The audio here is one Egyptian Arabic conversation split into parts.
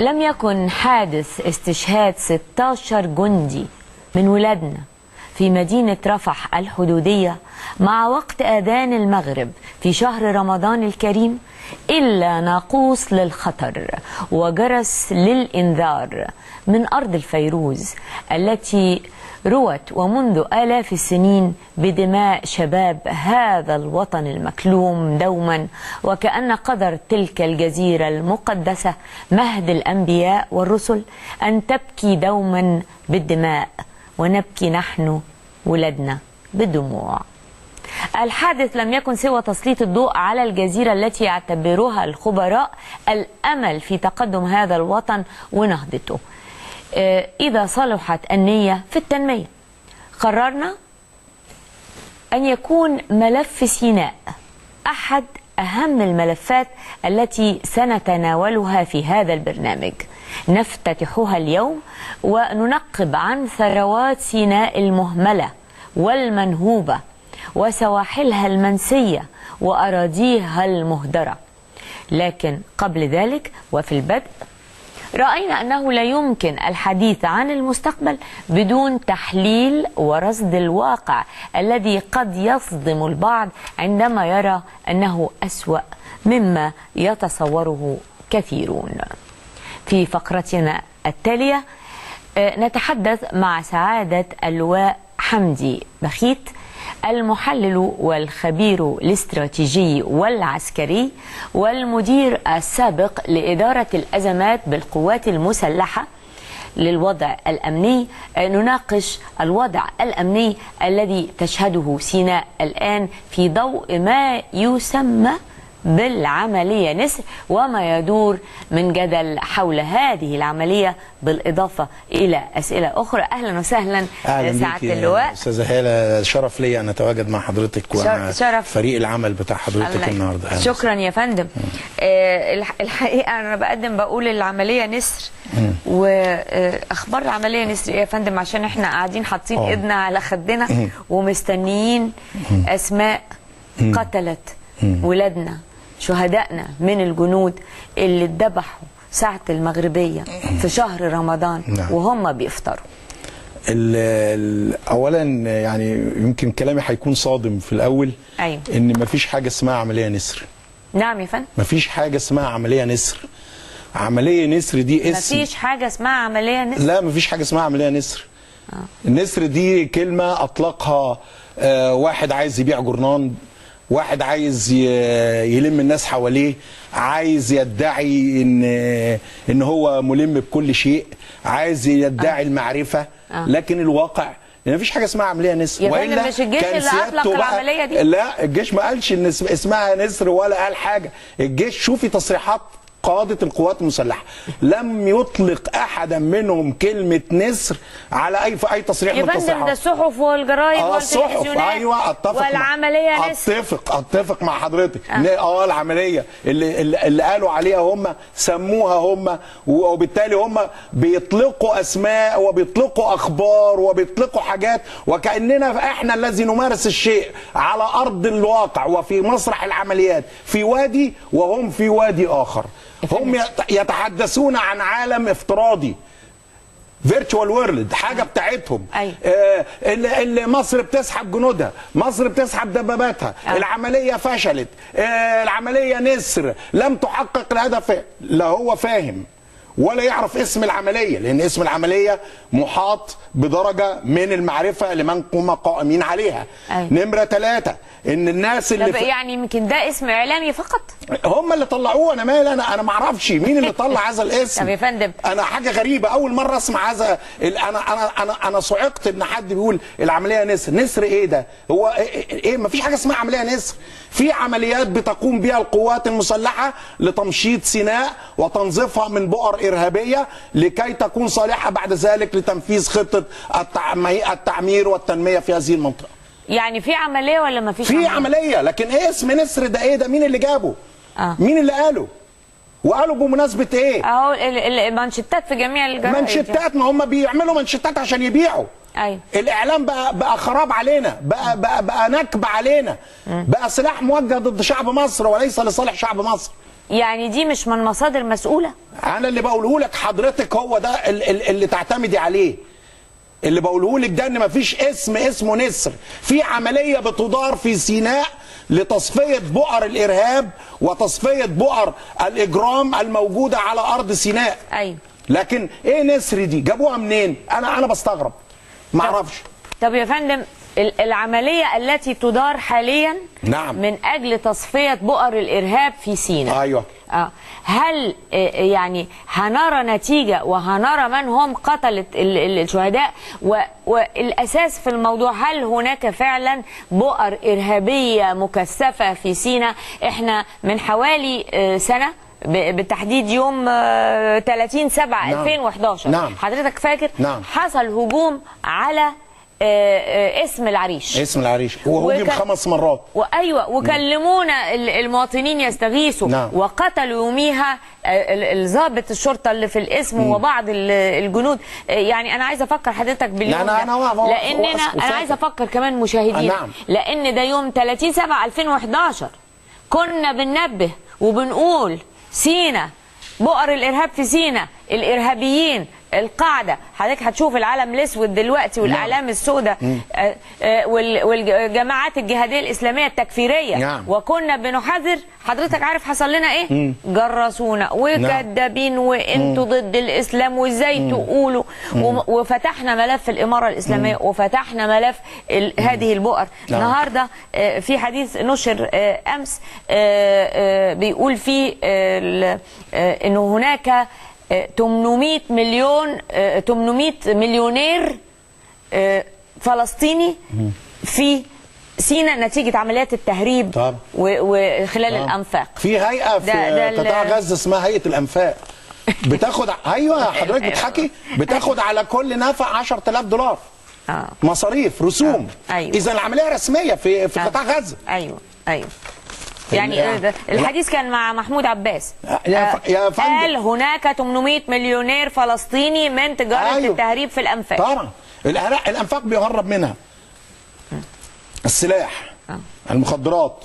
لم يكن حادث استشهاد 16 جندي من ولادنا في مدينة رفح الحدودية مع وقت آذان المغرب في شهر رمضان الكريم إلا ناقوس للخطر وجرس للإنذار من أرض الفيروز التي روت ومنذ آلاف السنين بدماء شباب هذا الوطن المكلوم دوما وكأن قدر تلك الجزيرة المقدسة مهد الأنبياء والرسل أن تبكي دوما بالدماء ونبكي نحن ولدنا بالدموع الحادث لم يكن سوى تسليط الضوء على الجزيرة التي يعتبرها الخبراء الأمل في تقدم هذا الوطن ونهضته آه، إذا صلحت النية في التنمية قررنا أن يكون ملف سيناء أحد أهم الملفات التي سنتناولها في هذا البرنامج نفتتحها اليوم وننقب عن ثروات سيناء المهملة والمنهوبة وسواحلها المنسية وأراضيها المهدرة لكن قبل ذلك وفي البدء رأينا أنه لا يمكن الحديث عن المستقبل بدون تحليل ورصد الواقع الذي قد يصدم البعض عندما يرى أنه أسوأ مما يتصوره كثيرون في فقرتنا التالية آه، نتحدث مع سعادة اللواء حمدي بخيت المحلل والخبير الاستراتيجي والعسكري والمدير السابق لإدارة الأزمات بالقوات المسلحة للوضع الأمني آه، نناقش الوضع الأمني الذي تشهده سيناء الآن في ضوء ما يسمى بالعملية نسر وما يدور من جدل حول هذه العملية بالإضافة إلى أسئلة أخرى أهلا وسهلا اهلا سعادة بيكي اللواء استاذه هاله شرف ليا ان اتواجد مع حضرتك ومع شرف. فريق العمل بتاع حضرتك الله النهارده أهلا شكرا يا فندم آه الح- الحقيقه انا بقدم بقول العمليه نسر واخبار العمليه نسر ايه يا فندم عشان احنا قاعدين حاطين آه. ايدنا على خدنا ومستنيين اسماء قتلت ولادنا شهدائنا من الجنود اللي اتذبحوا ساعة المغربية في شهر رمضان نعم. وهم بيفطروا ال- ال- اولا يعني يمكن كلامي هيكون صادم في الاول أيوة. ان مفيش حاجه اسمها عمليه نسر نعم يا فندم مفيش حاجه اسمها عمليه نسر عمليه نسر دي اسم مفيش حاجة اسمها عملية نسر لا مفيش حاجه اسمها عمليه نسر النسر دي كلمه اطلقها آه، واحد عايز يبيع جرنان واحد عايز ي- يلم الناس حواليه عايز يدعي ان ان هو ملم بكل شيء عايز يدعي المعرفه آه. لكن الواقع ان مفيش حاجه اسمها عمليه نسر يا فندم وإلا مش الجيش كان اللي أطلق سيادته بقى- العملية دي؟ لا الجيش ما قالش ان اس- اسمها نسر ولا قال حاجه الجيش شوفي تصريحات قادة القوات المسلحة لم يطلق أحدا منهم كلمة نسر على أي في أي تصريح يا من فندم ده التصريحات الصحف والجرايد اه الصحف والتلفزيونات ايوه اتفق مع- والعملية نسر اتفق اتفق مع حضرتك اه, آه العمليه اللي, اللي اللي قالوا عليها هم سموها هم وبالتالي هم بيطلقوا اسماء وبيطلقوا اخبار وبيطلقوا حاجات وكاننا احنا الذي نمارس الشيء على ارض الواقع وفي مسرح العمليات في وادي وهم في وادي اخر هم يت- يتحدثون عن عالم افتراضي فيرتشوال وورلد حاجه بتاعتهم أيوة. آه، اللي, اللي مصر بتسحب جنودها مصر بتسحب دباباتها آه. العمليه فشلت آه، العمليه نسر لم تحقق الهدف لا هو فاهم ولا يعرف اسم العمليه لان اسم العمليه محاط بدرجه من المعرفه لمن هم قائمين عليها أيوة. نمره ثلاثة ان الناس اللي طب في يعني يمكن ده اسم اعلامي فقط هم اللي طلعوه انا مالي انا انا ما اعرفش مين اللي طلع هذا الاسم طب يا فندم. انا حاجه غريبه اول مره اسمع هذا ال- انا انا انا انا صعقت ان حد بيقول العمليه نسر نسر ايه ده هو ايه, إيه ما فيش حاجه اسمها عمليه نسر في عمليات بتقوم بها القوات المسلحه لتمشيط سيناء وتنظيفها من بؤر ارهابيه لكي تكون صالحه بعد ذلك لتنفيذ خطه التعمي- التعمير والتنميه في هذه المنطقه يعني في عملية ولا ما فيش في عمليه لكن ايه اسم نسر ده ايه ده مين اللي جابه آه. مين اللي قاله وقالوا بمناسبه ايه اهو ال- ال- المانشيتات في جميع الجرايد منشتات ما هم بيعملوا منشتات عشان يبيعوا ايوه الاعلام بقى بقى خراب علينا بقى بقى بقى نكب علينا بقى سلاح موجه ضد شعب مصر وليس لصالح شعب مصر يعني دي مش من مصادر مسؤوله انا اللي بقوله لك حضرتك هو ده ال- ال- اللي تعتمدي عليه اللي بقوله لك ده ان مفيش اسم اسمه نسر في عمليه بتدار في سيناء لتصفيه بؤر الارهاب وتصفيه بؤر الاجرام الموجوده على ارض سيناء ايوه لكن ايه نسر دي جابوها منين انا انا بستغرب ما اعرفش طب يا فندم ال- العمليه التي تدار حاليا نعم. من اجل تصفيه بؤر الارهاب في سيناء ايوه آه. هل آه، يعني هنرى نتيجة وهنرى من هم قتلة ال- ال- الشهداء و- والأساس في الموضوع هل هناك فعلا بؤر إرهابية مكثفة في سيناء احنا من حوالي آه، سنة ب- بالتحديد يوم آه، 30 7 نعم. 2011 نعم. حضرتك فاكر نعم. حصل هجوم على آه، آه، اسم العريش اسم العريش وهو هجم وكان- خمس مرات وايوه وكلمونا ال- المواطنين يستغيثوا نعم. وقتلوا يوميها ال- ال- الضابط الشرطه اللي في الاسم وبعض ال- الجنود آه، يعني انا عايزه افكر حضرتك باليوم لا، أنا- ده أنا واقف- واقف- لاننا واقف انا وساكت. عايزه افكر كمان مشاهدين آه، نعم. لان ده يوم 30 7 2011 كنا بننبه وبنقول سينا بؤر الارهاب في سينا الارهابيين القاعده حضرتك هتشوف العلم الاسود دلوقتي والاعلام السوداء آه، آه، وال- والجماعات الجهاديه الاسلاميه التكفيريه نعم. وكنا بنحذر حضرتك عارف حصل لنا ايه جرسونا وكذابين وانتوا ضد الاسلام وازاي تقولوا وم- وفتحنا ملف الاماره الاسلاميه وفتحنا ملف ال- هذه البؤر نعم. النهارده آه، في حديث نشر آه، امس آه، آه، بيقول فيه آه، ال- آه، انه هناك آه، 800 مليون آه، 800 مليونير آه، فلسطيني في سيناء نتيجة عمليات التهريب طبعا. و- وخلال الأنفاق في هيئه في ده- ده ال- قطاع غزه اسمها هيئه الانفاق بتاخد ايوه حضرتك بتحكي بتاخد على كل نفق 10000 دولار آه. مصاريف رسوم آه. أيوة. اذا العمليه رسميه في في آه. قطاع غزه أيوه أيوه يعني ال- آه، الحديث كان مع محمود عباس يا ف- يا فندم. قال هناك 800 مليونير فلسطيني من تجارة أيوة. التهريب في الأنفاق طبعا الأنا- الانفاق بيهرب منها السلاح آه. المخدرات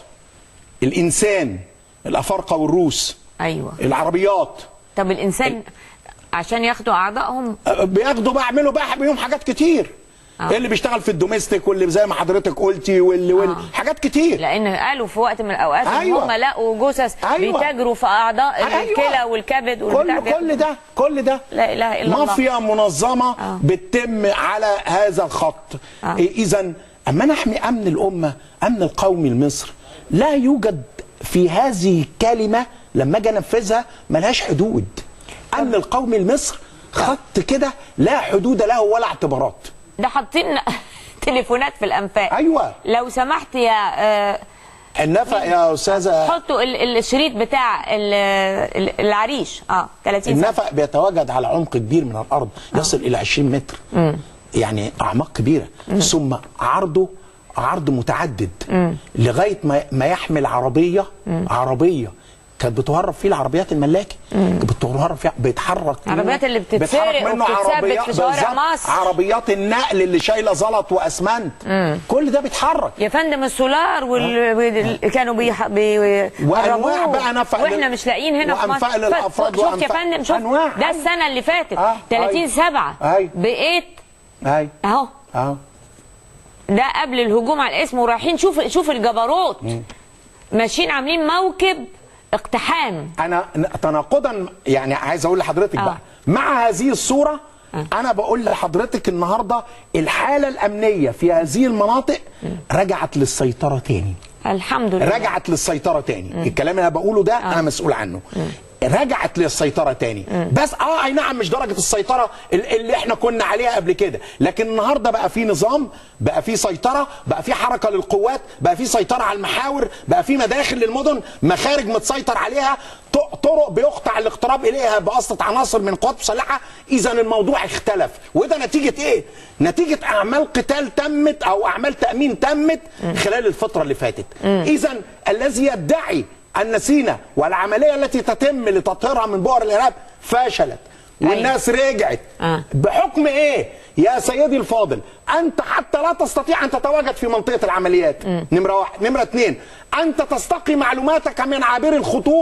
الانسان الافارقه والروس أيوه العربيات طب الإنسان عشان ياخدوا أعضائهم بياخدوا بقى يعملوا بقى بيهم حاجات كتير آه. اللي بيشتغل في الدوميستيك واللي زي ما حضرتك قلتي واللي, واللي آه. حاجات كتير لان قالوا في وقت من الاوقات ان أيوة. هم لقوا جثث أيوة. بيتاجروا في اعضاء أيوة. الكلى والكبد والبتاع كل كل ده كل ده لا اله الا الله مافيا منظمه آه. بتتم على هذا الخط آه. اذا اما نحمي امن الامه امن القومي لمصر لا يوجد في هذه الكلمه لما اجي انفذها ملهاش حدود امن القومي لمصر خط كده لا حدود له ولا اعتبارات ده حاطين تليفونات في الانفاق ايوه لو سمحت يا آه، النفق يا استاذه حطوا ال- الشريط بتاع ال- ال- العريش اه 30 سنه النفق بيتواجد على عمق كبير من الارض يصل الى 20 متر يعني اعماق كبيره ثم عرضه عرض متعدد لغايه ما ما يحمل عربيه عربيه كانت بتهرب فيه العربيات الملاكي كانت بتهرب فيها بيتحرك منه- العربيات اللي بتتسرق بيتحرك منه وبتتثبت عربيات- في شوارع بالظبط، مصر. عربيات النقل اللي شايله زلط واسمنت كل ده بيتحرك يا فندم السولار وال... وال... كانوا بيح... بي... وأنواع بقى نفق واحنا لل- مش لاقيين هنا في وأنفاق مصر للأفراد شفت يا وأنفاق- فندم شوف أنواع. ده أيوة. السنه اللي فاتت آه، 30 أيوة. 7 أيوة. بقيت اي اهو اه ده قبل الهجوم على الاسم ورايحين شوف شوف الجبروت ماشيين عاملين موكب اقتحام انا تناقضا يعني عايز اقول لحضرتك آه. بقى مع هذه الصوره انا بقول لحضرتك النهارده الحاله الامنيه في هذه المناطق رجعت للسيطره تاني الحمد لله رجعت للسيطره تاني الكلام اللي انا بقوله ده انا مسؤول عنه رجعت للسيطره تاني بس اه اي نعم مش درجه السيطره ال- اللي احنا كنا عليها قبل كده لكن النهارده بقى في نظام بقى في سيطره بقى في حركه للقوات بقى في سيطره على المحاور بقى في مداخل للمدن مخارج متسيطر عليها ط- طرق بيقطع الاقتراب اليها بواسطه عناصر من قوات مسلحه اذا الموضوع اختلف وده نتيجه ايه نتيجه اعمال قتال تمت او اعمال تامين تمت خلال الفتره اللي فاتت اذا الذي يدعي ان سينا والعمليه التي تتم لتطهيرها من بؤر الارهاب فشلت والناس رجعت آه. بحكم ايه يا سيدي الفاضل انت حتى لا تستطيع ان تتواجد في منطقه العمليات نمره واحد نمره اثنين انت تستقي معلوماتك من عابر الخطوط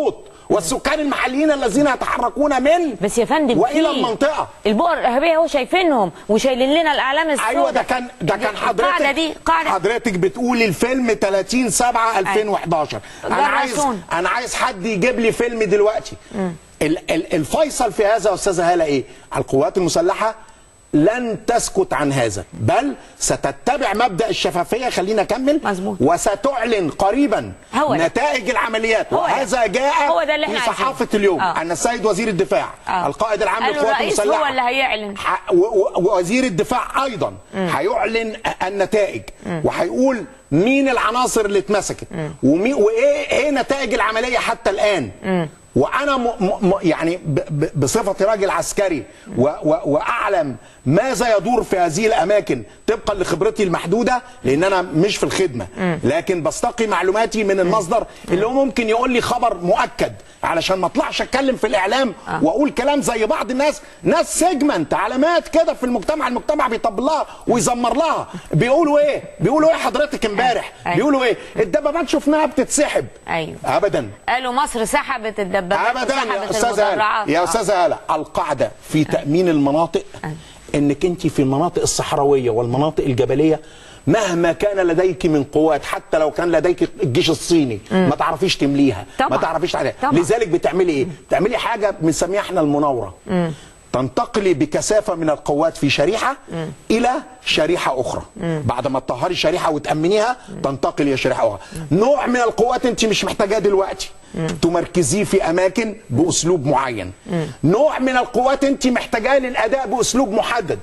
والسكان المحليين الذين يتحركون من بس يا فندم والى في المنطقه البؤر الارهابيه هو شايفينهم وشايلين لنا الاعلام السوداء ايوه ده كان ده كان حضرتك القاعده دي قاعده حضرتك بتقولي الفيلم 30 7 2011 انا عايز جرسون. انا عايز حد يجيب لي فيلم دلوقتي ال- ال- الفيصل في هذا يا استاذه هاله ايه القوات المسلحه لن تسكت عن هذا بل ستتبع مبدا الشفافيه خلينا اكمل مظبوط. وستعلن قريبا هو ده. نتائج العمليات هو ده. وهذا جاء هو ده اللي في احنا صحافه عايزينه. اليوم آه. ان السيد وزير الدفاع آه. القائد العام قالوا للقوات الرئيس المسلحه هو اللي هيعلن ح- و- و- ووزير الدفاع ايضا هيعلن النتائج وهيقول مين العناصر اللي اتمسكت ومي وايه ايه نتائج العمليه حتى الان وانا م م م يعني ب ب بصفتي راجل عسكري و و واعلم ماذا يدور في هذه الاماكن طبقا لخبرتي المحدوده لان انا مش في الخدمه لكن بستقي معلوماتي من المصدر اللي هو ممكن يقول لي خبر مؤكد علشان ما اطلعش اتكلم في الاعلام واقول كلام زي بعض الناس ناس سيجمنت علامات كده في المجتمع المجتمع بيطبل لها ويزمر لها بيقولوا ايه بيقولوا ايه حضرتك امبارح أيوة. بيقولوا ايه الدبابات شفناها بتتسحب أيوة. ابدا قالوا مصر سحبت الدبابات ابدا يا وسحبت استاذه هاله المدرعات. يا آه. استاذه هاله القاعده في تامين المناطق انك انت في المناطق الصحراويه والمناطق الجبليه مهما كان لديك من قوات حتى لو كان لديك الجيش الصيني ما تعرفيش تمليها ما طبعا. تعرفيش عليها طبعا. لذلك بتعملي ايه بتعملي حاجه بنسميها احنا المناوره تنتقلي بكثافه من القوات في شريحه الى شريحه اخرى بعد ما تطهري شريحه وتامنيها تنتقلي الى شريحه اخرى نوع من القوات انت مش محتاجاه دلوقتي تمركزيه في اماكن باسلوب معين نوع من القوات انت محتاجاه للاداء باسلوب محدد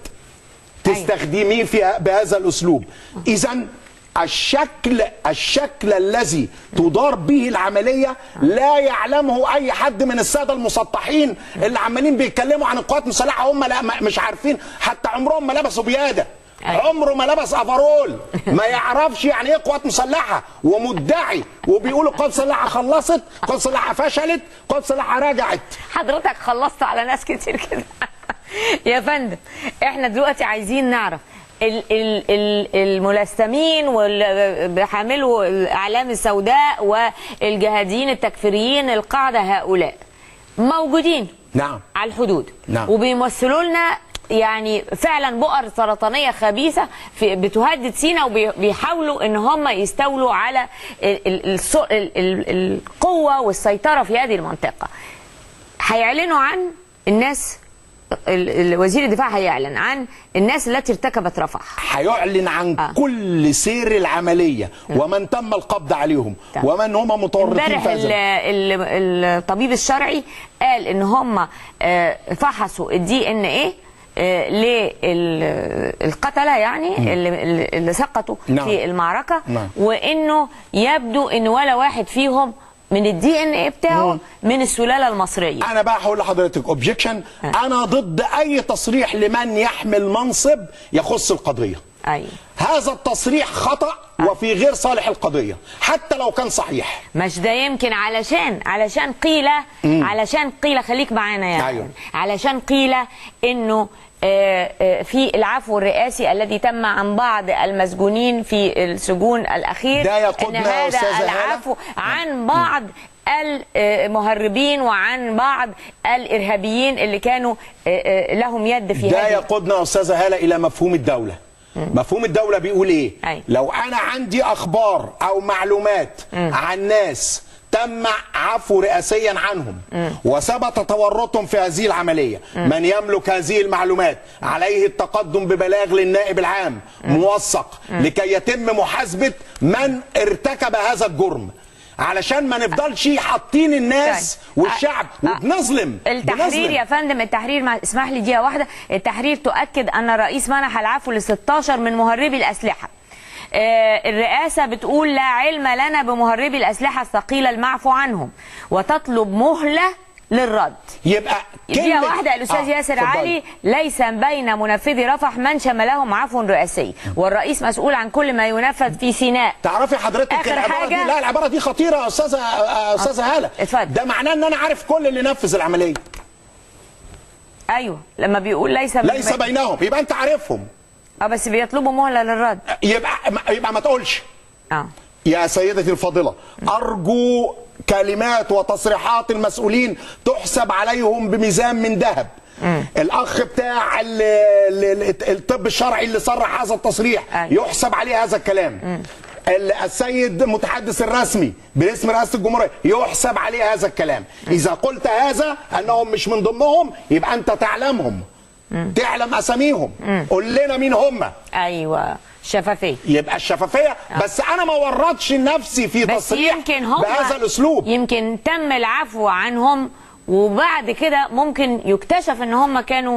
تستخدميه في بهذا الاسلوب اذا الشكل الشكل الذي تدار به العمليه لا يعلمه اي حد من الساده المسطحين اللي عمالين بيتكلموا عن القوات المسلحه هم لا ما- مش عارفين حتى عمرهم ما لبسوا بياده أيوة. عمره ما لبس افرول ما يعرفش يعني ايه قوات مسلحه ومدعي وبيقولوا القوات المسلحه خلصت القوات المسلحه فشلت القوات المسلحه رجعت حضرتك خلصت على ناس كتير كده يا فندم احنا دلوقتي عايزين نعرف ال ال ال الملثمين واللي بيحملوا الاعلام السوداء والجهاديين التكفيريين القاعده هؤلاء موجودين نعم على الحدود نعم. وبيمثلوا لنا يعني فعلا بؤر سرطانيه خبيثه في بتهدد سينا وبيحاولوا ان هم يستولوا على ال ال الس- ال ال القوه والسيطره في هذه المنطقه. هيعلنوا عن الناس ال- ال- وزير الدفاع هيعلن عن الناس التي ارتكبت رفح. هيعلن عن آه. آه. كل سير العمليه ومن تم القبض عليهم طيب. ومن هم متورطين امبارح في ال- هذا ال- الطبيب الشرعي قال ان هم آه، فحصوا الدي ان ايه للقتله يعني اللي, اللي سقطوا نعم. في المعركه نعم. وانه يبدو ان ولا واحد فيهم من الدي ان ايه بتاعه من السلاله المصريه انا بقى هقول لحضرتك اوبجكشن انا ضد اي تصريح لمن يحمل منصب يخص القضيه ايوه هذا التصريح خطا وفي غير صالح القضيه حتى لو كان صحيح مش ده يمكن علشان علشان قيل علشان قيل خليك معانا يعني أيوة. علشان قيل انه آه، آه، في العفو الرئاسي الذي تم عن بعض المسجونين في السجون الاخير ده يقودنا ان يا هذا أستاذة هالة. العفو عن بعض المهربين وعن بعض الارهابيين اللي كانوا آه، آه، لهم يد في ده هذه يقودنا يا استاذه هاله الى مفهوم الدوله مفهوم الدوله بيقول ايه أي. لو انا عندي اخبار او معلومات عن ناس تم عفو رئاسيا عنهم وثبت تورطهم في هذه العمليه من يملك هذه المعلومات عليه التقدم ببلاغ للنائب العام موثق لكي يتم محاسبه من ارتكب هذا الجرم علشان ما نفضلش حاطين الناس طيب. والشعب أ- أ- وبنظلم التحرير بنظلم. يا فندم التحرير ما اسمح لي دقيقه واحده التحرير تؤكد ان الرئيس منح العفو ل 16 من مهربي الاسلحه آه، الرئاسة بتقول لا علم لنا بمهربي الأسلحة الثقيلة المعفو عنهم وتطلب مهلة للرد يبقى دقيقة كلمة- واحدة الأستاذ آه، ياسر اتفضلي. علي ليس بين منفذي رفح من شملهم عفو رئاسي والرئيس مسؤول عن كل ما ينفذ في سيناء تعرفي حضرتك آخر العباره دي حاجة- لا العباره دي خطيره يا استاذه آه، استاذه هاله اتفضل. ده معناه ان انا عارف كل اللي نفذ العمليه أيوه لما بيقول ليس بين- ليس بينهم يبقى انت عارفهم اه بس بيطلبوا مهلة للرد يبقى يبقى ما تقولش اه يا سيدتي الفاضله ارجو كلمات وتصريحات المسؤولين تحسب عليهم بميزان من ذهب الاخ بتاع ال- ال- الطب الشرعي اللي صرح هذا التصريح أيوة. يحسب عليه هذا الكلام ال- السيد المتحدث الرسمي باسم رئاسه الجمهوريه يحسب عليه هذا الكلام اذا قلت هذا انهم مش من ضمنهم يبقى انت تعلمهم تعلم اساميهم قول لنا مين هم ايوه شفافيه يبقى الشفافيه بس انا ما ورطش نفسي في بس تصريح يمكن هم بهذا الاسلوب يمكن تم العفو عنهم وبعد كده ممكن يكتشف ان هم كانوا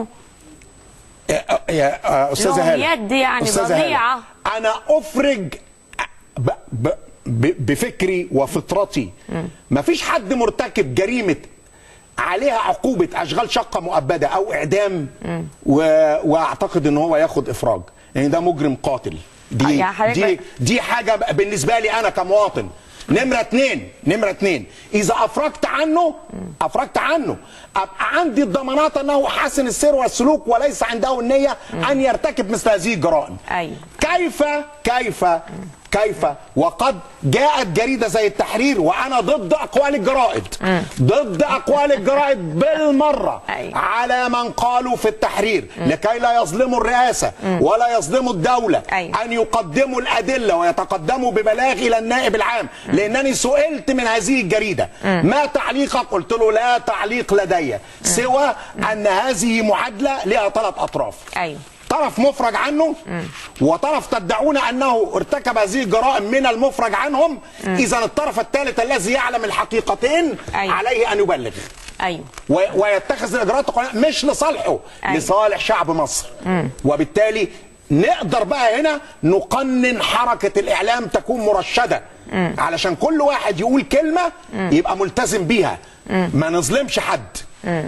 يا- يا استاذه لهم هاله يد يعني أستاذة هالة، فظيعة. انا افرج ب ب ب بفكري وفطرتي مفيش حد مرتكب جريمه عليها عقوبه اشغال شقه مؤبده او اعدام و... واعتقد ان هو ياخد افراج يعني ده مجرم قاتل دي يا حضرتك- دي دي حاجه بالنسبه لي انا كمواطن نمرة اتنين نمرة اتنين إذا أفرجت عنه أفرجت عنه أبقى عندي الضمانات أنه حسن السير والسلوك وليس عنده النية أن يرتكب مثل هذه الجرائم أيوة. كيف كيف كيف وقد جاءت جريدة زي التحرير وأنا ضد أقوال الجرائد ضد أقوال الجرائد بالمرة أيوة. على من قالوا في التحرير لكي لا يظلموا الرئاسة ولا يظلموا الدولة أيوة. أن يقدموا الأدلة ويتقدموا ببلاغ إلى النائب العام لأنني سئلت من هذه الجريدة ما تعليقك قلت له لا تعليق لدي سوى أن هذه معادلة لها ثلاث أطراف ايوه طرف مفرج عنه وطرف تدعون انه ارتكب هذه الجرائم من المفرج عنهم اذا الطرف الثالث الذي يعلم الحقيقتين أيوة. عليه ان يبلغ ايوه و- ويتخذ الاجراءات القانونيه مش لصالحه أيوة. لصالح شعب مصر وبالتالي نقدر بقى هنا نقنن حركه الاعلام تكون مرشده علشان كل واحد يقول كلمه يبقى ملتزم بيها ما نظلمش حد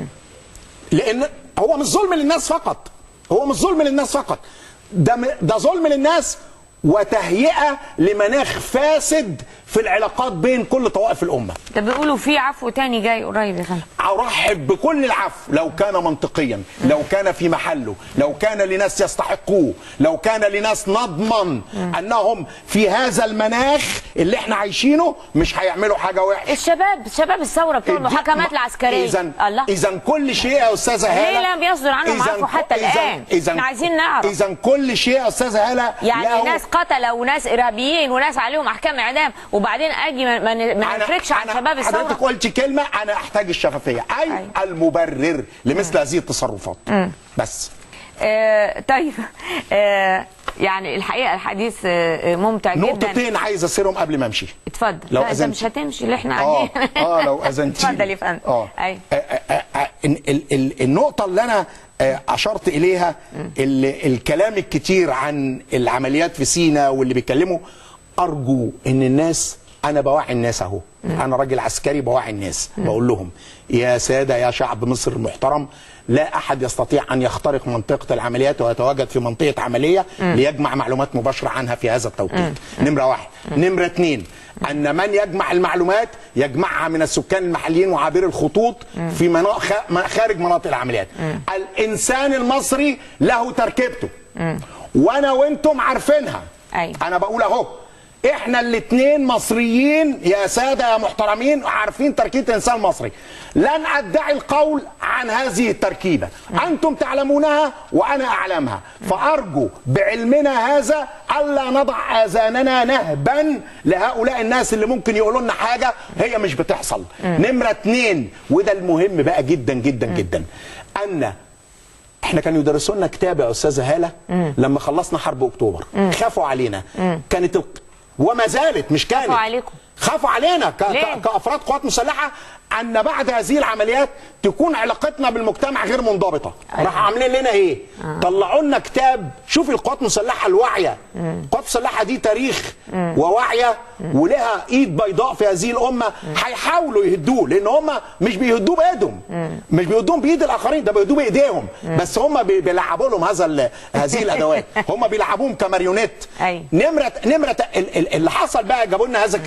لان هو مش ظلم للناس فقط هو مش ظلم للناس فقط ده م- ده ظلم للناس وتهيئه لمناخ فاسد في العلاقات بين كل طوائف الامه ده بيقولوا في عفو تاني جاي قريب يا فندم ارحب بكل العفو لو كان منطقيا لو كان في محله لو كان لناس يستحقوه لو كان لناس نضمن انهم في هذا المناخ اللي احنا عايشينه مش هيعملوا حاجه وحشه الشباب شباب الثوره بتوع المحاكمات العسكريه اذا الله اذا كل شيء يا استاذه هاله ليه لم يصدر عنهم إذن عفو حتى إذن الآن؟ إذن إحنا عايزين نعرف. اذا كل شيء يا استاذه هاله يعني له- ناس قتله وناس ارهابيين وناس عليهم احكام اعدام وبعدين اجي ما, ما ن- ما أنا- نفرجش عن أنا- شباب حضرتك الثوره قلت كلمه انا احتاج الشفافيه اي أيوة. المبرر لمثل هذه التصرفات بس آه طيب آه يعني الحقيقه الحديث آه آه، ممتع جدا نقطتين عايز اسيرهم قبل ما امشي اتفضل لو لا ده أذنت. مش هتمشي اللي احنا اه قاعدين اه لو اذنتيني اتفضل يا فندم اه ايوه آه، آه، آه، ال- ال- ال- النقطة اللي أنا آه، أشرت إليها ال- الكلام الكتير عن العمليات في سينا واللي بيتكلموا أرجو إن الناس أنا بوعي الناس أهو أنا راجل عسكري بوعي الناس بقول لهم يا سادة يا شعب مصر المحترم لا أحد يستطيع أن يخترق منطقة العمليات ويتواجد في منطقة عملية ليجمع معلومات مباشرة عنها في هذا التوقيت نمرة واحد نمرة اثنين أن من يجمع المعلومات يجمعها من السكان المحليين وعابر الخطوط في مناطق خ- خارج مناطق العمليات الإنسان المصري له تركيبته وأنا وأنتم عارفينها أيوة. أنا بقول أهو احنا الاثنين مصريين يا ساده يا محترمين عارفين تركيبه الانسان المصري لن ادعي القول عن هذه التركيبه انتم تعلمونها وانا اعلمها فارجو بعلمنا هذا الا نضع اذاننا نهبا لهؤلاء الناس اللي ممكن يقولوا لنا حاجه هي مش بتحصل نمره اتنين وده المهم بقى جدا جدا جدا ان احنا كانوا يدرسوا لنا كتاب يا استاذه هاله لما خلصنا حرب اكتوبر خافوا علينا كانت ال... وما زالت مش كانت خافوا عليكم. خافوا علينا ك... ليه؟ ك... كافراد قوات مسلحه ان بعد هذه العمليات تكون علاقتنا بالمجتمع غير منضبطه راحوا عاملين لنا ايه طلعوا لنا كتاب شوف القوات المسلحه الواعيه القوات المسلحه دي تاريخ وواعيه ولها ايد بيضاء في هذه الامه هيحاولوا يهدوه لان هم مش بيهدوه بايدهم مش بيهدوهم بايد الاخرين ده بيهدوه بايديهم بس هم بي- بيلعبوا لهم هذا ال- هذه الادوات هم بيلعبوهم كماريونيت أيوة. نمره نمره ال- ال- اللي حصل بقى جابوا لنا هذا الكتاب يقول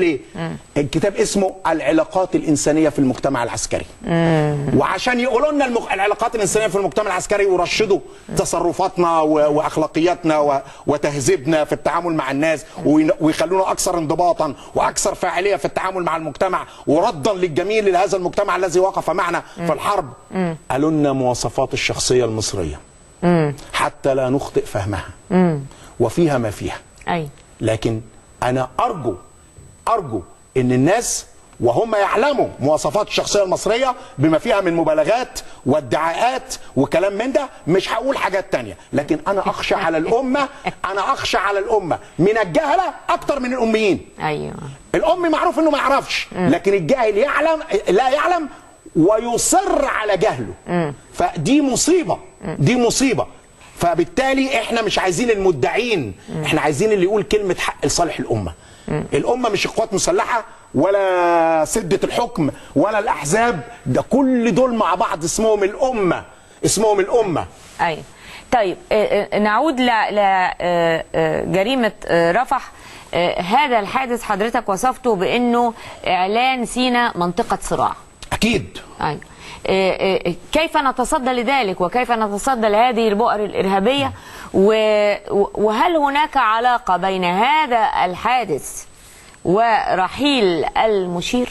ايه الكتاب اسمه العلاقات الانسانيه في المجتمع العسكري وعشان يقولوا لنا المخ... العلاقات الانسانيه في المجتمع العسكري ويرشدوا تصرفاتنا و... واخلاقياتنا و... وتهذيبنا في التعامل مع الناس وين... ويخلونا اكثر انضباطا واكثر فاعليه في التعامل مع المجتمع وردا للجميل لهذا المجتمع الذي وقف معنا في الحرب قالوا لنا مواصفات الشخصيه المصريه حتى لا نخطئ فهمها وفيها ما فيها ايوه لكن انا ارجو ارجو ان الناس وهم يعلموا مواصفات الشخصيه المصريه بما فيها من مبالغات وادعاءات وكلام من ده مش هقول حاجات تانية لكن انا اخشى على الامه انا اخشى على الامه من الجهله اكتر من الاميين ايوه الام معروف انه ما يعرفش لكن الجاهل يعلم لا يعلم ويصر على جهله فدي مصيبه دي مصيبه فبالتالي احنا مش عايزين المدعين احنا عايزين اللي يقول كلمه حق لصالح الامه الامه مش القوات المسلحه ولا سده الحكم ولا الاحزاب ده كل دول مع بعض اسمهم الامه اسمهم الامه ايوه طيب آه، آه، نعود لجريمه رفح آه، هذا الحادث حضرتك وصفته بانه اعلان سينا منطقه صراع اكيد أيوة. آه، آه، كيف نتصدى لذلك وكيف نتصدى لهذه البؤر الإرهابية و- وهل هناك علاقة بين هذا الحادث ورحيل المشير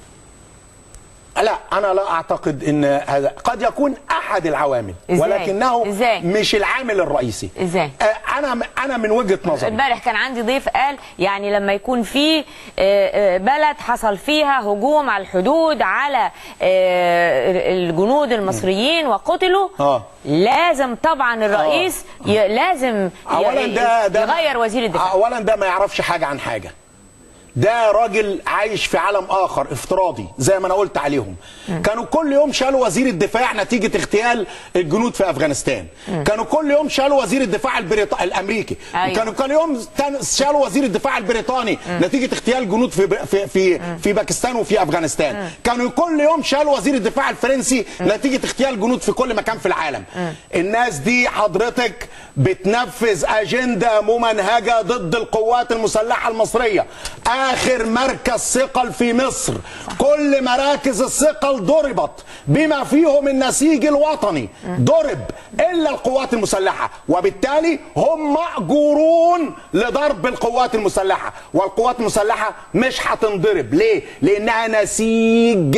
لا انا لا اعتقد ان هذا قد يكون احد العوامل إزاي؟ ولكنه إزاي؟ مش العامل الرئيسي إزاي؟ آه، انا انا من وجهه نظري امبارح كان عندي ضيف قال يعني لما يكون في آه، آه، بلد حصل فيها هجوم على الحدود على آه، الجنود المصريين وقتلوا آه. لازم طبعا الرئيس ي- لازم ي- اولا ده ده يغير وزير الدفاع اولا ده ما يعرفش حاجه عن حاجه ده راجل عايش في عالم اخر افتراضي زي ما انا قلت عليهم كانوا كل يوم شالوا وزير الدفاع نتيجه اغتيال الجنود في افغانستان كانوا كل يوم شالوا وزير الدفاع البريط... الامريكي أيوة. كانوا كل يوم تان- شالوا وزير الدفاع البريطاني نتيجه اغتيال جنود في ب... في في, في باكستان وفي افغانستان كانوا كل يوم شالوا وزير الدفاع الفرنسي نتيجه اغتيال جنود في كل مكان في العالم الناس دي حضرتك بتنفذ اجنده ممنهجه ضد القوات المسلحه المصريه اخر مركز ثقل في مصر كل مراكز الثقل ضربت بما فيهم النسيج الوطني ضرب الا القوات المسلحه وبالتالي هم ماجورون لضرب القوات المسلحه والقوات المسلحه مش هتنضرب ليه لانها نسيج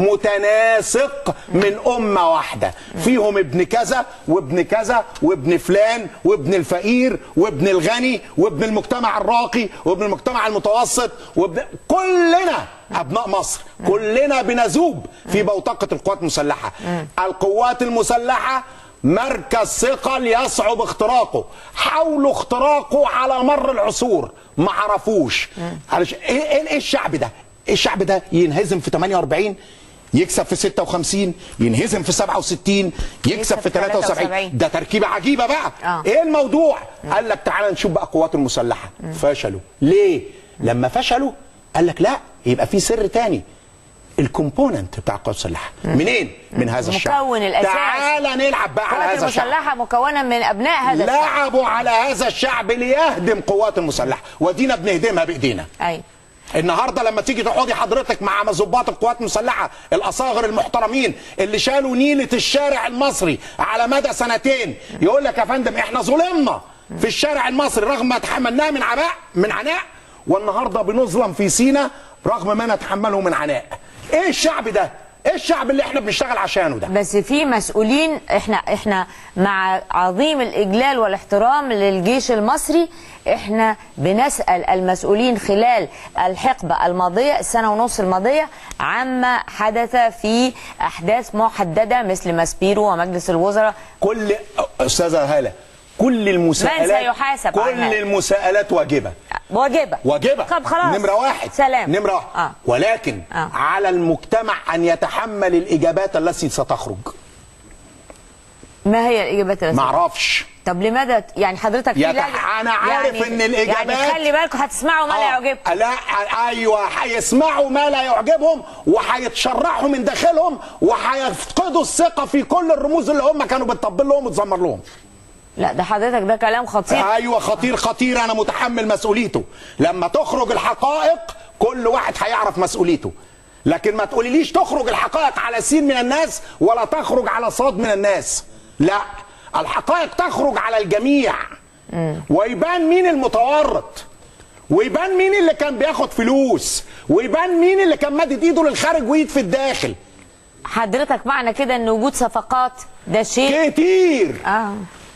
متناسق من أمة واحدة فيهم ابن كذا وابن كذا وابن فلان وابن الفقير وابن الغني وابن المجتمع الراقي وابن المجتمع المتوسط وابن كلنا أبناء مصر كلنا بنذوب في بوتقة القوات المسلحة القوات المسلحة مركز ثقل يصعب اختراقه حاولوا اختراقه على مر العصور ما عرفوش علش... ايه ايه إيه الشعب ده إيه الشعب ده ينهزم في 48 يكسب في 56 ينهزم في 67 يكسب في 73 ده تركيبه عجيبه بقى آه. ايه الموضوع قال لك تعالى نشوف بقى القوات المسلحه فشلوا ليه لما فشلوا قال لك لا يبقى في سر تاني الكومبوننت بتاع القوات المسلحه منين من هذا الشعب مكون الأساس. تعالى نلعب بقى على القوات هذا الشعب المسلحة مكونة من أبناء هذا الشعب لعبوا على هذا الشعب ليهدم قوات المسلحه ودينا بنهدمها بايدينا أيوة النهارده لما تيجي تقعدي حضرتك مع ضباط القوات المسلحه الاصاغر المحترمين اللي شالوا نيله الشارع المصري على مدى سنتين يقول لك يا فندم احنا ظلمنا في الشارع المصري رغم ما تحملناه من عباء من عناء والنهارده بنظلم في سينا رغم ما نتحمله من عناء ايه الشعب ده ايه الشعب اللي احنا بنشتغل عشانه ده بس في مسؤولين احنا احنا مع عظيم الاجلال والاحترام للجيش المصري احنا بنسال المسؤولين خلال الحقبه الماضيه السنه ونص الماضيه عما حدث في احداث محدده مثل ماسبيرو ومجلس الوزراء كل استاذه هاله كل المساءلات سيحاسب كل عنها؟ المساءلات واجبه واجبه واجبة طب خلاص نمرة واحد سلام نمرة واحد آه. ولكن آه. على المجتمع أن يتحمل الإجابات التي ستخرج ما هي الاجابات التي معرفش طب لماذا يعني حضرتك في يتح- لجنة- أنا عارف يعني إن الإجابات- يعني خلي بالكم هتسمعوا ما لا آه. يعجبكم لا ايوه هيسمعوا ما لا يعجبهم وهيتشرحوا من داخلهم وهيفقدوا الثقه في كل الرموز اللي هم كانوا بتطبل لهم وتزمر لهم لا ده حضرتك ده كلام خطير ايوه خطير خطير انا متحمل مسؤوليته لما تخرج الحقائق كل واحد هيعرف مسؤوليته لكن ما تقوليليش تخرج الحقائق على سين من الناس ولا تخرج على صاد من الناس لا الحقائق تخرج على الجميع ويبان مين المتورط ويبان مين اللي كان بياخد فلوس ويبان مين اللي كان مادد ايده للخارج وايد في الداخل حضرتك معنى كده ان وجود صفقات ده شيء كتير اه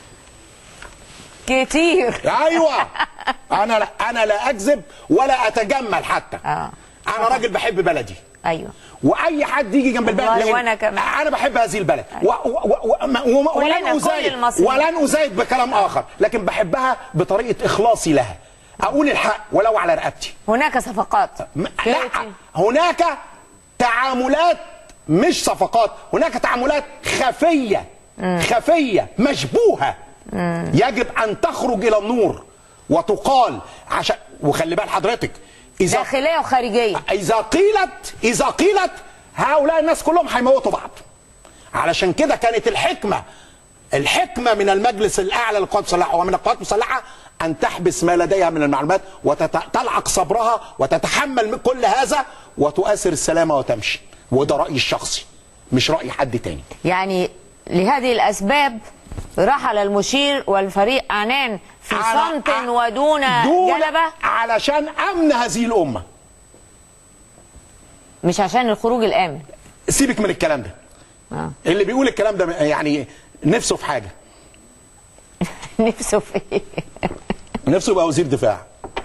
كتير ايوه انا لا انا لا اكذب ولا اتجمل حتى آه. انا راجل بحب بلدي ايوه واي حد يجي جنب البلد والله لأن وأنا كمان. انا بحب هذه البلد و و و و و كلنا، ولن كل ازايد المصريين. ولن ازايد بكلام اخر لكن بحبها بطريقه اخلاصي لها اقول الحق ولو على رقبتي هناك صفقات م- لا هناك تعاملات مش صفقات هناك تعاملات خفيه خفيه مشبوهه يجب ان تخرج الى النور وتقال عشان وخلي بال حضرتك اذا داخليه وخارجيه اذا قيلت اذا قيلت هؤلاء الناس كلهم هيموتوا بعض علشان كده كانت الحكمه الحكمه من المجلس الاعلى للقوات المسلحه ومن القوات المسلحه ان تحبس ما لديها من المعلومات وتلعق صبرها وتتحمل من كل هذا وتؤثر السلامه وتمشي وده رايي الشخصي مش راي حد تاني يعني لهذه الاسباب رحل المشير والفريق عنان في على- صمت ودون دون جلبه علشان امن هذه الامه مش عشان الخروج الامن سيبك من الكلام ده آه. اللي بيقول الكلام ده يعني نفسه في حاجه نفسه في ايه نفسه يبقى وزير دفاع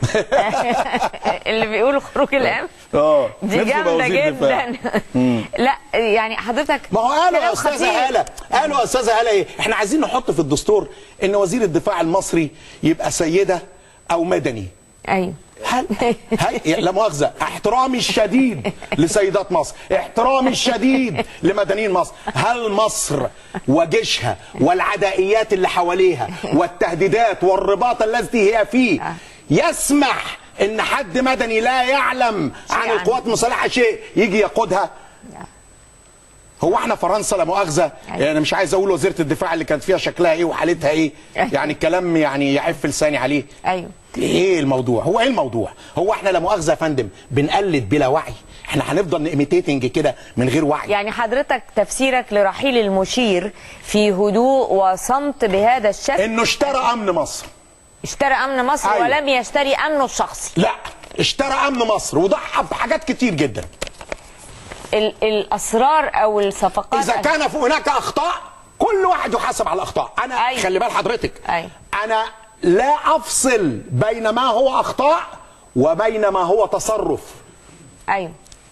اللي بيقول خروج الامن اه دي نفسه يبقى جامده وزير دفاع. جدا لا يعني حضرتك ما هو قالوا يا كلام استاذه خطير. هاله قالوا يا استاذه هاله ايه احنا عايزين نحط في الدستور ان وزير الدفاع المصري يبقى سيده او مدني ايوه هل هل لا مؤاخذه احترامي الشديد لسيدات مصر احترامي الشديد لمدنيين مصر هل مصر وجيشها والعدائيات اللي حواليها والتهديدات والرباط الذي هي فيه يسمح ان حد مدني لا يعلم عن عنه. القوات المسلحه شيء يجي يقودها هو احنا فرنسا لا مؤاخذه يعني انا مش عايز اقول وزيره الدفاع اللي كانت فيها شكلها ايه وحالتها ايه يعني الكلام يعني يعف لساني عليه ايوه ايه الموضوع هو ايه الموضوع هو احنا لا مؤاخذه يا فندم بنقلد بلا وعي احنا هنفضل نيميتيتنج كده من غير وعي يعني حضرتك تفسيرك لرحيل المشير في هدوء وصمت بهذا الشكل انه اشترى امن مصر اشترى امن مصر أيوة. ولم يشتري امنه الشخصي لا اشترى امن مصر وضحى بحاجات كتير جدا ال- الاسرار او الصفقات اذا كان في هناك اخطاء كل واحد يحاسب على الاخطاء انا أيوة. خلي بال حضرتك أيوة. انا لا افصل بين ما هو اخطاء وبين ما هو تصرف ايوه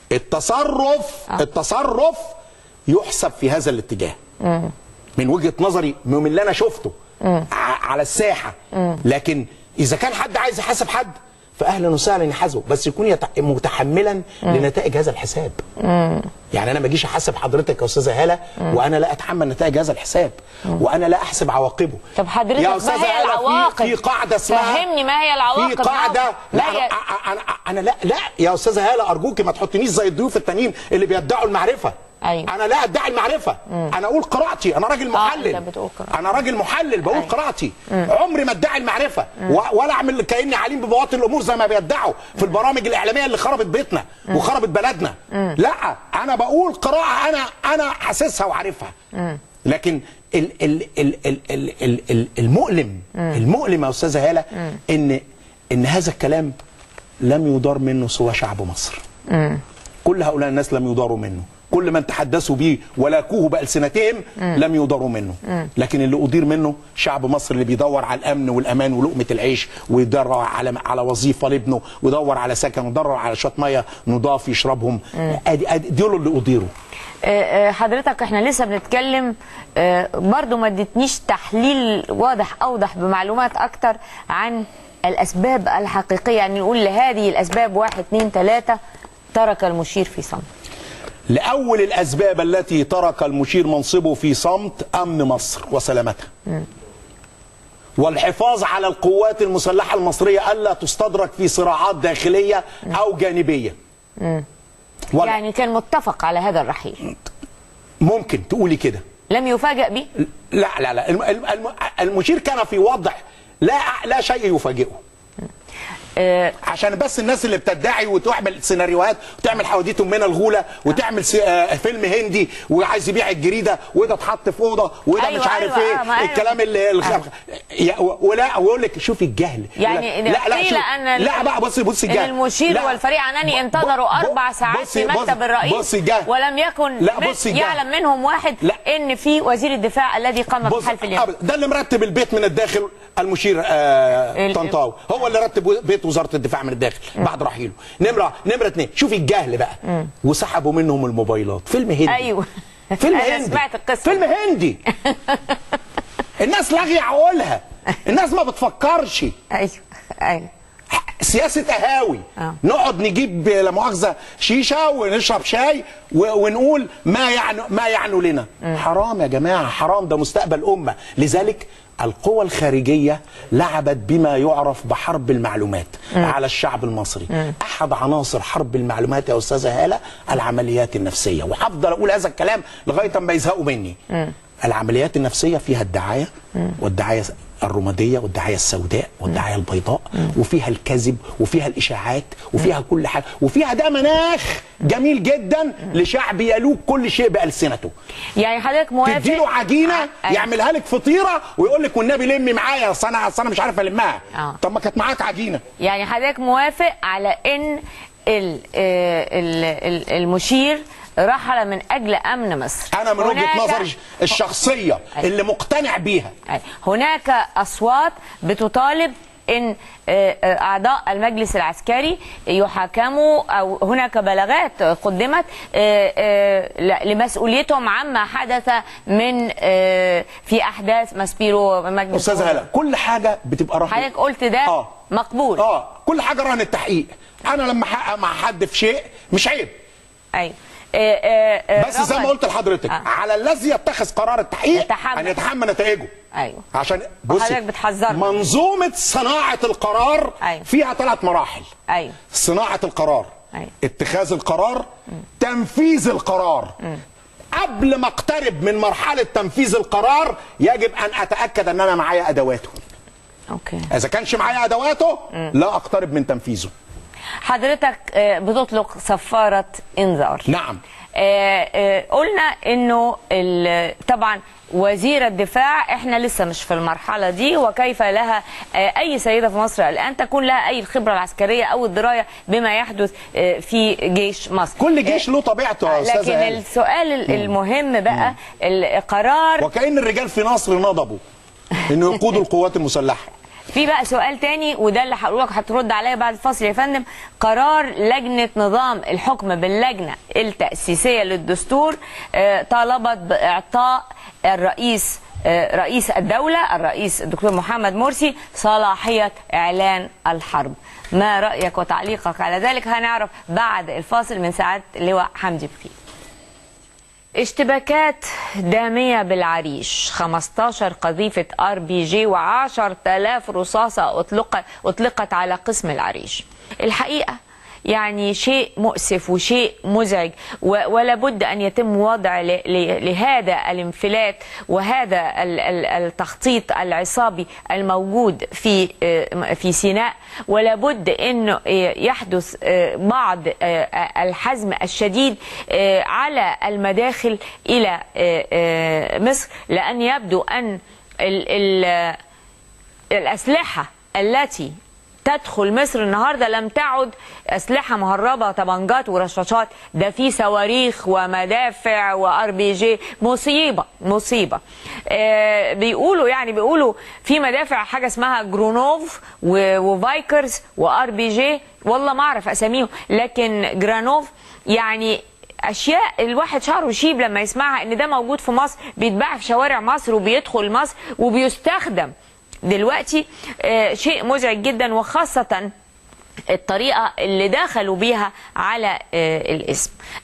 التصرف التصرف يحسب في هذا الاتجاه من وجهه نظري من اللي انا شفته ع- على الساحه لكن اذا كان حد عايز يحاسب حد فاهلا وسهلا يحاسبه بس يكون يت- متحملا لنتائج هذا الحساب يعني انا ما اجيش احاسب حضرتك يا استاذه هاله وانا لا اتحمل نتائج هذا الحساب وانا لا احسب عواقبه طب حضرتك يا ما أستاذة هي هالة، في- العواقب؟ في قاعده اسمها فهمني ما هي العواقب؟ في قاعده ما لا هي- أنا- انا انا لا لا يا استاذه هاله ارجوكي ما تحطنيش زي الضيوف التانيين اللي بيدعوا المعرفه أيوة. انا لا ادعي المعرفه انا اقول قراءتي انا راجل محلل أنت بتقول قراءة. انا راجل محلل بقول أيوة. قراءتي عمري ما ادعي المعرفه و- ولا اعمل كاني عليم ببواطن الامور زي ما بيدعوا في البرامج الاعلاميه اللي خربت بيتنا وخربت بلدنا لا انا بقول قراءه انا انا حاسسها وعارفها لكن ال ال ال ال ال ال ال المؤلم المؤلم يا استاذه هاله ان ان هذا الكلام لم يدار منه سوى شعب مصر كل هؤلاء الناس لم يضاروا منه كل من تحدثوا به ولاكوه بألسنتهم لم يضاروا منه لكن اللي أضير منه شعب مصر اللي بيدور على الأمن والأمان ولقمة العيش ويدور على على وظيفة لابنه ويدور على سكن ويدور على شوية مية نضاف يشربهم ادي ادي دول اللي أضيروا آه، آه، حضرتك احنا لسه بنتكلم آه، برضو ما ادتنيش تحليل واضح اوضح بمعلومات اكتر عن الاسباب الحقيقيه يعني نقول لهذه الاسباب واحد اتنين تلاته ترك المشير في صمت لأول الأسباب التي ترك المشير منصبه في صمت أمن مصر وسلامتها والحفاظ على القوات المسلحة المصرية ألا تستدرك في صراعات داخلية أو جانبية وال- يعني كان متفق على هذا الرحيل ممكن تقولي كده لم يفاجأ به لا لا لا الم... الم... الم... المشير كان في وضع لا لا شيء يفاجئه آه، عشان بس الناس اللي بتدعي وتعمل سيناريوهات وتعمل حواديت من الغوله وتعمل سي... آه فيلم هندي وعايز يبيع الجريده وده اتحط في اوضه وده أيوة، مش عارف أيوة، ايه آه، ما أيوة. الكلام اللي الخ... يا- و- ولا ويقول لك شوفي الجهل يعني لا لا قيل شوف أن لا بقى بصي بصي إن الجهل المشير لا. والفريق عناني انتظروا ب- أربع بصي- ساعات في بصي- مكتب الرئيس بصي الجهل ولم يكن لا من- بصي الجهل يعلم منهم واحد لا. إن في وزير الدفاع الذي قام بص بحلف اليوم أبدا. ده اللي مرتب البيت من الداخل المشير آه ال- طنطاوي هو اللي رتب بيت وزاره الدفاع من الداخل بعد رحيله نمره نمره اثنين شوفي الجهل بقى وسحبوا منهم الموبايلات فيلم هندي أيوه فيلم أنا هندي سمعت القصة فيلم هندي الناس لاغيه عقولها الناس ما بتفكرش أيوه أيوه سياسه قهاوي آه. نقعد نجيب لا مؤاخذه شيشه ونشرب شاي و- ونقول ما يعني ما يعني لنا حرام يا جماعه حرام ده مستقبل امه لذلك القوى الخارجيه لعبت بما يعرف بحرب المعلومات على الشعب المصري احد عناصر حرب المعلومات يا استاذه هاله العمليات النفسيه وهفضل اقول هذا الكلام لغايه ما يزهقوا مني العمليات النفسيه فيها الدعايه والدعايه الرماديه والدعايه السوداء والدعايه البيضاء وفيها الكذب وفيها الاشاعات وفيها كل حاجه وفيها ده مناخ جميل جدا لشعب يلوك كل شيء بالسنته يعني حضرتك موافق تديله عجينه أيوة. يعملها لك فطيره ويقول لك والنبي لمي معايا اصل انا أصل انا مش عارف المها آه. طب ما كانت معاك عجينه يعني حضرتك موافق على ان ال- آه، ال- ال- المشير رحل من اجل امن مصر انا من وجهه هناك- نظري الشخصيه أيوة. اللي مقتنع بيها أي. هناك اصوات بتطالب ان آه، آه، اعضاء المجلس العسكري يحاكموا او هناك بلاغات قدمت آه، آه، ل- لمسؤوليتهم عما حدث من آه، في احداث ماسبيرو مجلس استاذ هلا كل حاجه بتبقى رهن حضرتك قلت ده آه. مقبول اه كل حاجه رهن التحقيق انا لما احقق مع حد في شيء مش عيب ايوه آه، آه، آه، بس زي ما رغم- قلت لحضرتك آه. على الذي يتخذ قرار التحقيق يتحمل. ان يتحمل نتائجه ايوه عشان وحضرتك بصي بتحذرنا. منظومه صناعه القرار أيوة. فيها ثلاث مراحل ايوه صناعه القرار أيوة. اتخاذ القرار تنفيذ القرار قبل ما اقترب من مرحله تنفيذ القرار يجب ان اتاكد ان انا معايا ادواته اوكي اذا كانش معايا ادواته لا اقترب من تنفيذه حضرتك آه، بتطلق صفارة انذار نعم آه، آه، قلنا انه ال- طبعا وزير الدفاع احنا لسه مش في المرحله دي وكيف لها آه، اي سيده في مصر الان تكون لها اي الخبره العسكريه او الدرايه بما يحدث آه، في جيش مصر كل جيش له طبيعته يا لكن استاذه هاني. السؤال ال- المهم بقى القرار وكأن الرجال في مصر نضبوا انه يقودوا القوات المسلحه في بقى سؤال تاني وده اللي هقول لك هترد عليا بعد الفصل يا فندم قرار لجنه نظام الحكم باللجنه التاسيسيه للدستور آه، طالبت باعطاء الرئيس آه، رئيس الدوله الرئيس الدكتور محمد مرسي صلاحيه اعلان الحرب ما رايك وتعليقك على ذلك هنعرف بعد الفاصل من ساعات اللواء حمدي بخير اشتباكات دامية بالعريش 15 قذيفة ار بي جي و10000 رصاصة أطلقت, أطلقت على قسم العريش الحقيقة يعني شيء مؤسف وشيء مزعج و- ولا بد أن يتم وضع ل- ل- لهذا الانفلات وهذا ال- ال- التخطيط العصابي الموجود في آه، في سيناء ولا بد أنه آه، يحدث آه، بعض آه، الحزم الشديد آه، على المداخل إلى آه، آه، مصر لأن يبدو أن ال- ال- الأسلحة التي تدخل مصر النهارده لم تعد اسلحه مهربه طبنجات ورشاشات ده في صواريخ ومدافع وار بي جي مصيبه مصيبه آه بيقولوا يعني بيقولوا في مدافع حاجه اسمها جرونوف و- وفايكرز وار بي جي والله ما اعرف اساميهم لكن جرانوف يعني اشياء الواحد شعره يشيب لما يسمعها ان ده موجود في مصر بيتباع في شوارع مصر وبيدخل مصر وبيستخدم دلوقتي آه، شيء مزعج جدا وخاصة الطريقة اللي دخلوا بيها على آه، الاسم